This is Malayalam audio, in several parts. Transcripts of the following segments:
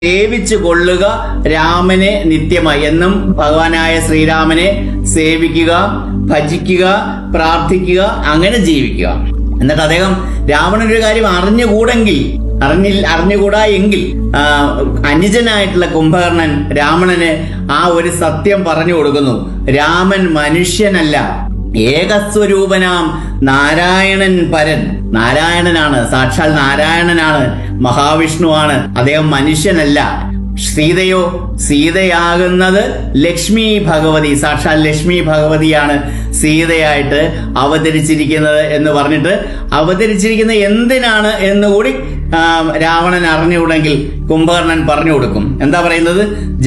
സേവിച്ചു കൊള്ളുക രാമനെ നിത്യമായി എന്നും ഭഗവാനായ ശ്രീരാമനെ സേവിക്കുക ഭജിക്കുക പ്രാർത്ഥിക്കുക അങ്ങനെ ജീവിക്കുക എന്നിട്ട് അദ്ദേഹം രാവണനൊരു കാര്യം അറിഞ്ഞുകൂടെങ്കിൽ അറിഞ്ഞിൽ അറിഞ്ഞുകൂടാ എങ്കിൽ ആ, അനുജനായിട്ടുള്ള കുംഭകർണൻ രാവണന് ആ ഒരു സത്യം പറഞ്ഞു കൊടുക്കുന്നു രാമൻ മനുഷ്യനല്ല ഏകസ്വരൂപനാം നാരായണൻ പരൻ നാരായണനാണ് സാക്ഷാൽ നാരായണനാണ് മഹാവിഷ്ണുവാണ് അദ്ദേഹം മനുഷ്യനല്ല സീതയോ സീതയാകുന്നത് ലക്ഷ്മി ഭഗവതി സാക്ഷാൽ ലക്ഷ്മി ഭഗവതിയാണ് സീതയായിട്ട് അവതരിച്ചിരിക്കുന്നത് എന്ന് പറഞ്ഞിട്ട് അവതരിച്ചിരിക്കുന്നത് എന്തിനാണ് എന്നുകൂടി ആ, രാവണൻ അറിഞ്ഞുകൂടെങ്കിൽ കുംഭകർണൻ പറഞ്ഞു കൊടുക്കും എന്താ പറയുന്നത്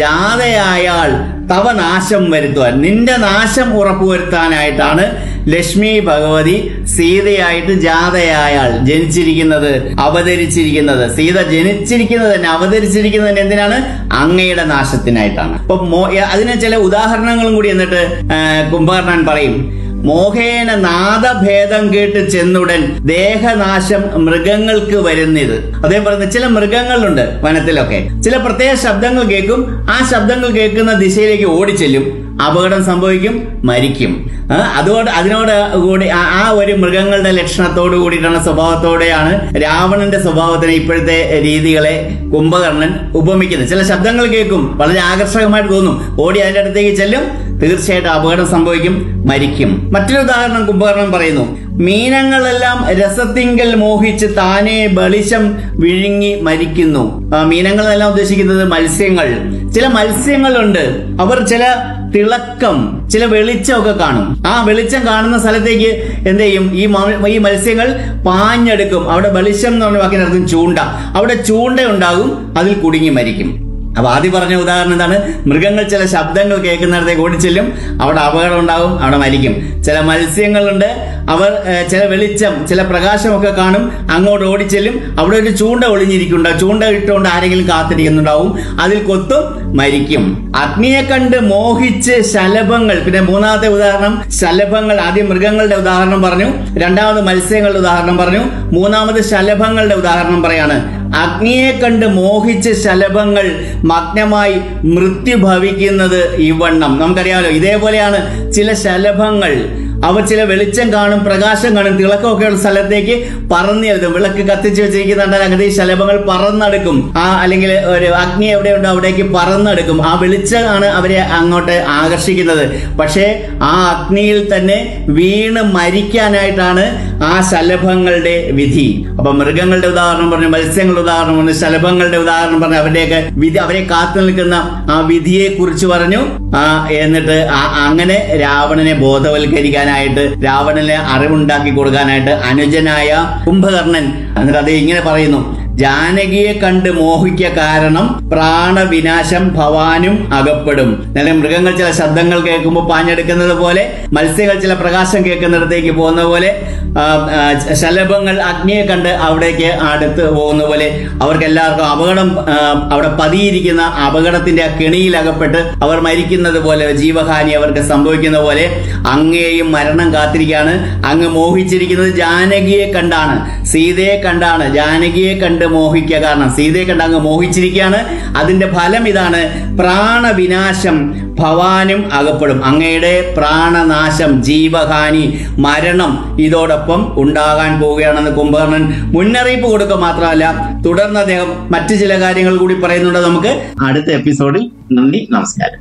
ജാതയായാൾ തവ നാശം വരുത്തുവാൻ നിന്റെ നാശം ഉറപ്പുവരുത്താനായിട്ടാണ് ലക്ഷ്മി ഭഗവതി സീതയായിട്ട് ജാതയായാൾ ജനിച്ചിരിക്കുന്നത് അവതരിച്ചിരിക്കുന്നത് സീത ജനിച്ചിരിക്കുന്നത് തന്നെ അവതരിച്ചിരിക്കുന്നത് തന്നെ എന്തിനാണ് അങ്ങയുടെ നാശത്തിനായിട്ടാണ് അപ്പൊ മോ- അതിന് ചില ഉദാഹരണങ്ങളും കൂടി എന്നിട്ട് ആ, കുംഭകർണൻ പറയും മോഹേന നാദഭേദം കേട്ട് ചെന്നുടൻ ദേഹനാശം മൃഗങ്ങൾക്ക് വരുന്നത് അതേ പറയുന്നത് ചില മൃഗങ്ങളുണ്ട് വനത്തിലൊക്കെ ചില പ്രത്യേക ശബ്ദങ്ങൾ കേൾക്കും ആ ശബ്ദങ്ങൾ കേൾക്കുന്ന ദിശയിലേക്ക് ഓടിച്ചെല്ലും അപകടം സംഭവിക്കും മരിക്കും ആ, അതുകൊണ്ട് അതിനോട് കൂടി ആ- ആ ഒരു മൃഗങ്ങളുടെ ലക്ഷണത്തോട് കൂടിയിട്ടുള്ള സ്വഭാവത്തോടെയാണ് രാവണന്റെ സ്വഭാവത്തിന് ഇപ്പോഴത്തെ രീതികളെ കുംഭകർണൻ ഉപമിക്കുന്നത് ചില ശബ്ദങ്ങൾ കേൾക്കും വളരെ ആകർഷകമായിട്ട് തോന്നും ഓടി അതിന്റെ അടുത്തേക്ക് ചെല്ലും തീർച്ചയായിട്ടും അപകടം സംഭവിക്കും മരിക്കും മറ്റൊരു ഉദാഹരണം കുംഭകർണൻ പറയുന്നു മീനങ്ങളെല്ലാം രസത്തിങ്കൽ മോഹിച്ച് താനെ ബളിശം വിഴുങ്ങി മരിക്കുന്നു ആ, മീനങ്ങളെല്ലാം ഉദ്ദേശിക്കുന്നത് മത്സ്യങ്ങൾ ചില മത്സ്യങ്ങളുണ്ട് അവർ ചില തിളക്കം ചില വെളിച്ചമൊക്കെ കാണും ആ വെളിച്ചം കാണുന്ന സ്ഥലത്തേക്ക് എന്ത് ചെയ്യും ഈ മ- ഈ മത്സ്യങ്ങൾ പാഞ്ഞെടുക്കും അവിടെ വെളിച്ചം എന്ന് പറഞ്ഞ വാക്കിനർത്ഥം ചൂണ്ട അവിടെ ചൂണ്ട ഉണ്ടാകും അതിൽ കുടുങ്ങി മരിക്കും അപ്പൊ ആദ്യം പറഞ്ഞ ഉദാഹരണം എന്താണ് മൃഗങ്ങൾ ചില ശബ്ദങ്ങൾ കേൾക്കുന്നിടത്തേക്ക് ഓടിച്ചെല്ലും അവിടെ അപകടം ഉണ്ടാവും അവിടെ മരിക്കും ചില മത്സ്യങ്ങളുണ്ട് അവർ ഏഹ്, ചില വെളിച്ചം ചില പ്രകാശമൊക്കെ കാണും അങ്ങോട്ട് ഓടിച്ചെല്ലും അവിടെ ഒരു ചൂണ്ട ഒളിഞ്ഞിരിക്കുന്നുണ്ടാവും ചൂണ്ട ഇട്ടുകൊണ്ട് ആരെങ്കിലും കാത്തിരിക്കുന്നുണ്ടാവും അതിൽ കൊത്തും മരിക്കും അഗ്നിയെ കണ്ട് മോഹിച്ച് ശലഭങ്ങൾ പിന്നെ മൂന്നാമത്തെ ഉദാഹരണം ശലഭങ്ങൾ ആദ്യം മൃഗങ്ങളുടെ ഉദാഹരണം പറഞ്ഞു രണ്ടാമത് മത്സ്യങ്ങളുടെ ഉദാഹരണം പറഞ്ഞു മൂന്നാമത് ശലഭങ്ങളുടെ ഉദാഹരണം പറയാണ് അഗ്നിയെ കണ്ട് മോഹിച്ച് ശലഭങ്ങൾ മഗ്നമായി മൃത്യു ഭവിക്കുന്നത് ഇവണ്ണം നമുക്കറിയാമല്ലോ ഇതേപോലെയാണ് ചില ശലഭങ്ങൾ അവ ചില വെളിച്ചം കാണും പ്രകാശം കാണും തിളക്കമൊക്കെ ഉള്ള സ്ഥലത്തേക്ക് പറന്നു എഴുതും വിളക്ക് കത്തിച്ച് വെച്ചിരിക്കുന്നുണ്ട് അങ്ങനെ ഈ ശലഭങ്ങൾ പറന്നെടുക്കും ആ അല്ലെങ്കിൽ ഒരു അഗ്നി എവിടെയുണ്ടോ അവിടേക്ക് പറന്നെടുക്കും ആ വെളിച്ചമാണ് അവരെ അങ്ങോട്ട് ആകർഷിക്കുന്നത് പക്ഷേ ആ അഗ്നിയിൽ തന്നെ വീണ് മരിക്കാനായിട്ടാണ് ആ ശലഭങ്ങളുടെ വിധി അപ്പൊ മൃഗങ്ങളുടെ ഉദാഹരണം പറഞ്ഞു മത്സ്യങ്ങളുടെ ഉദാഹരണം പറഞ്ഞു ശലഭങ്ങളുടെ ഉദാഹരണം പറഞ്ഞു അവരുടെയൊക്കെ വിധി അവരെ കാത്തു നിൽക്കുന്ന ആ വിധിയെ കുറിച്ച് പറഞ്ഞു ആ എന്നിട്ട് ആ- അങ്ങനെ രാവണനെ ബോധവൽക്കരിക്കാനായിട്ട് രാവണനെ അറിവുണ്ടാക്കി കൊടുക്കാനായിട്ട് അനുജനായ കുംഭകർണൻ എന്നിട്ട് അത് ഇങ്ങനെ പറയുന്നു ജാനകിയെ കണ്ട് മോഹിക്ക കാരണം പ്രാണവിനാശം ഭവാനും അകപ്പെടും നല്ല മൃഗങ്ങൾ ചില ശബ്ദങ്ങൾ കേൾക്കുമ്പോൾ പാഞ്ഞെടുക്കുന്നത് പോലെ മത്സ്യങ്ങൾ ചില പ്രകാശം കേൾക്കുന്നിടത്തേക്ക് പോകുന്ന പോലെ ആ, ആ, ശലഭങ്ങൾ അഗ്നിയെ കണ്ട് അവിടേക്ക് അടുത്ത് പോകുന്ന പോലെ അവർക്ക് എല്ലാവർക്കും അപകടം ആ, അവിടെ പതിയിരിക്കുന്ന അപകടത്തിന്റെ ആ കെണിയിൽ അകപ്പെട്ട് അവർ മരിക്കുന്നത് പോലെ ജീവഹാനി അവർക്ക് സംഭവിക്കുന്ന പോലെ അങ്ങേയും മരണം കാത്തിരിക്കാണ് അങ്ങ് മോഹിച്ചിരിക്കുന്നത് ജാനകിയെ കണ്ടാണ് സീതയെ കണ്ടാണ് ജാനകിയെ കണ്ട് മോഹിക്കുക കാരണം സീതയെ കണ്ട് അങ്ങ് മോഹിച്ചിരിക്കുകയാണ് അതിന്റെ ഫലം ഇതാണ് പ്രാണവിനാശം ഭവാനും അകപ്പെടും അങ്ങയുടെ പ്രാണനാശം ജീവഹാനി മരണം ഇതോടൊപ്പം ഉണ്ടാകാൻ പോവുകയാണെന്ന് കുംഭകർണൻ മുന്നറിയിപ്പ് കൊടുക്കുക മാത്രമല്ല തുടർന്ന് അദ്ദേഹം മറ്റു ചില കാര്യങ്ങൾ കൂടി പറയുന്നുണ്ട് നമുക്ക് അടുത്ത എപ്പിസോഡിൽ നന്ദി നമസ്കാരം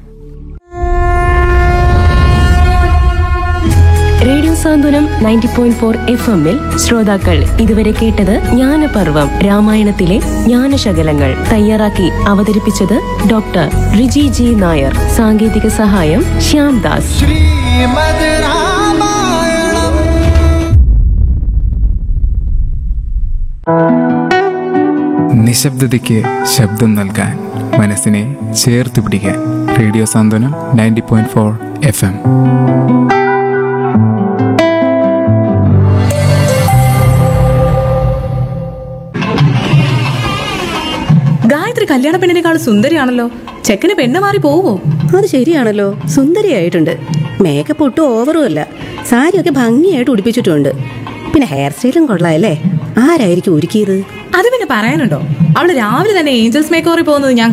radio Santhwanam ninety point four F എമ്മിൽ ശ്രോതാക്കൾ ഇതുവരെ കേട്ടത് ജ്ഞാനപർവം രാമായണത്തിലെ ജ്ഞാനശകലങ്ങൾ തയ്യാറാക്കി അവതരിപ്പിച്ചത് ഡോക്ടർ റിജി ജി നായർ സാങ്കേതിക സഹായം ശ്യാം ദാസ് ശ്രീമദ് രാമായണം നിശബ്ദതയ്ക്ക് ശബ്ദം നൽകാൻ മനസ്സിനെ ചേർത്ത് പിടിക്കാൻ radio Santhwanam ninety point four F M Gayathri കല്യാണ പെണ്ണിനേക്കാൾ സുന്ദരിയാണല്ലോ ചെക്കന് പെണ്ണ് മാറി പോവോ അത് ശരിയാണല്ലോ സുന്ദരിയായിട്ടുണ്ട് മേക്കപ്പ് ഒട്ടും ഓവറും അല്ല സാരിയൊക്കെ ഭംഗിയായിട്ട് ഉടുപ്പിച്ചിട്ടുണ്ട് പിന്നെ ഹെയർ സ്റ്റൈലും കൊള്ളാമല്ലേ ആരായിരിക്കും ഒരുക്കിയത് അത് പിന്നെ പറയാനുണ്ടോ അവള് രാവിലെ തന്നെ ഏഞ്ചൽസ് മേക്കോറിൽ പോകുന്നത് ഞാൻ